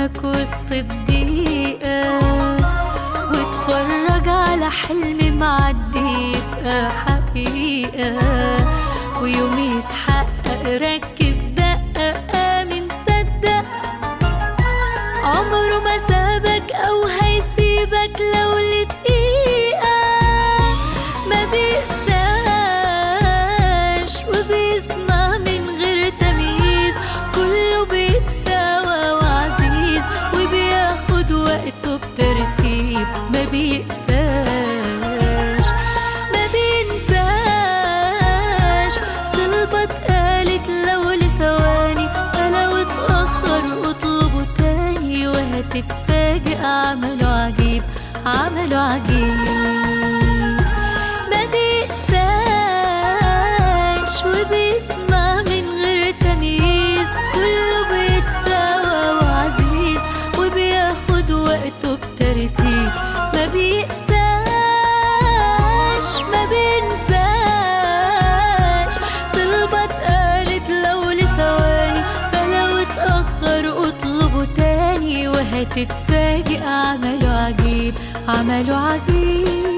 قدامك وسط الدقيقة واتفرج على حلم معدي يبقى حقيقة ويوم يتحقق ركز دقق آمن صدق عمره ما سابك أو هيسيبك لو لدقيقة ما بيقساش وبيسمع من غير تمييز كله بيتساوى وعزيز وبياخد وقته بترتيب ما بيقساش ما بينساش طلبة اتقالت لو لثواني فلو اتأخر اطلبه تاني وهتتفاجئ عمله عجيب عمله عجيب ما بيقساش وبيسمع من غير تمييز كله بيتساوى وعزيز وبياخد وقته بترتيب ما بيقساش ما بينساش طلبة اتقالت لو لثواني فلو اتأخر اطلبه تاني وهتتفاجئ عمله عجيب عمله عجيب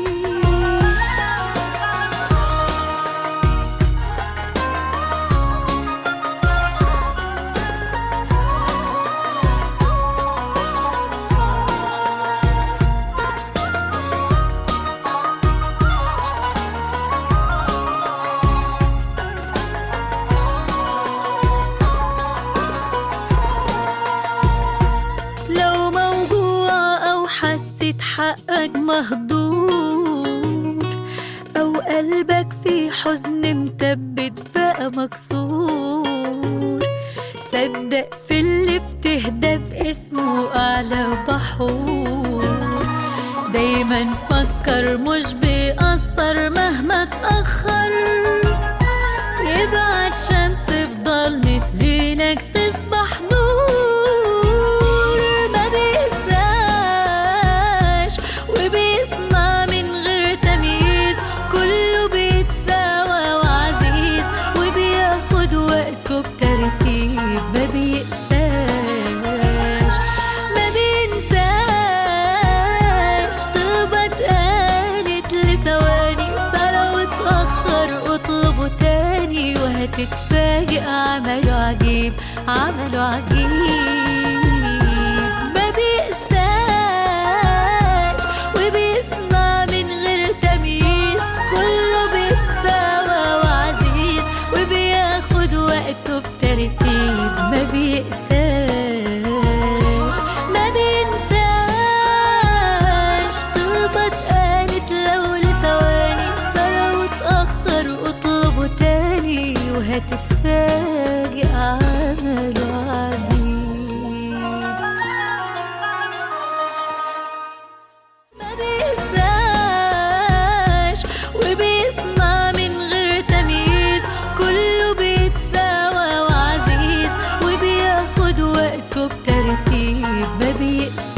لو موجوع أو حسيت حقك مهدور أو قلبك في حزن متبت بقى مكسور صدق في اللي بتهدى باسمه أعلى بحور دايما فكر مش بيأثر مهما تأخر يبعد شمس في ضلمة ليلك تصبح نور ما بيقساش وبيسمع من غير تمييز كله بيتساوى وعزيز وبياخد وقته بترتيب ما بيقساش ما بينساش طلبة اتقالت لثواني فلو اتأخر اطلبه تاني وهتتفاجئ عمله عجيب عمله عجيب ما بيقساش وبيسمع من غير تمييز كله بيتساوى وعزيز وبياخد وقته بترتيب ما بيقساش ما بينساش طلبة اتقالت لو لثواني فلو اتأخر اطلبه تاني وهتتفاجئ عمله عجيب ما بيقساش وبيسمع من غير تمييز كله بيتساوى وعزيز وبياخد وقته بترتيب ما بيقساش